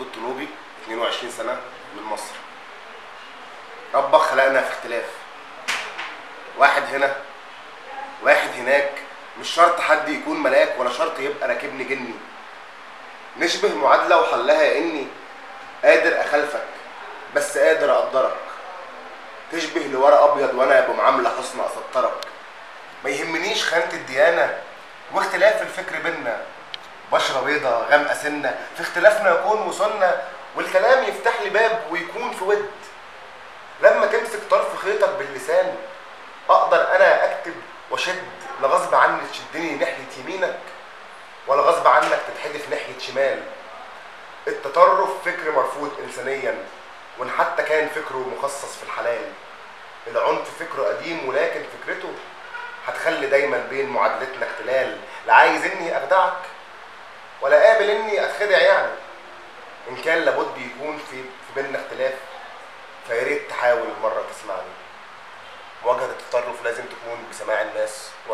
الطلوبي 22 سنة من مصر ربك خلقنا في اختلاف واحد هنا واحد هناك مش شرط حد يكون ملاك ولا شرط يبقى راكبني جني نشبه معادلة وحلها اني قادر اخالفك بس قادر اقدرك تشبه لورق ابيض وانا بمعاملة حسن اسطرك ما يهمنيش خانة الديانة واختلاف الفكر بينا بشرة بيضة غامقة سنة في اختلافنا يكون وصلنا والكلام يفتح لي باب ويكون في ود لما تمسك طرف خيطك باللسان اقدر انا اكتب واشد لا غصب عني تشدني ناحية يمينك ولا غصب عنك تتحدف ناحية شمال التطرف فكر مرفوض انسانيا وان حتى كان فكره مخصص في الحلال العنف فكره قديم ولكن فكرته هتخلي دايما بين معادلتنا اختلال لا عايز اني اخدعك ولا قابل اني اتخدع يعني ان كان لابد يكون في في بيننا اختلاف فيا ريت تحاول مره تسمعني مواجهه التطرف لازم تكون بسماع الناس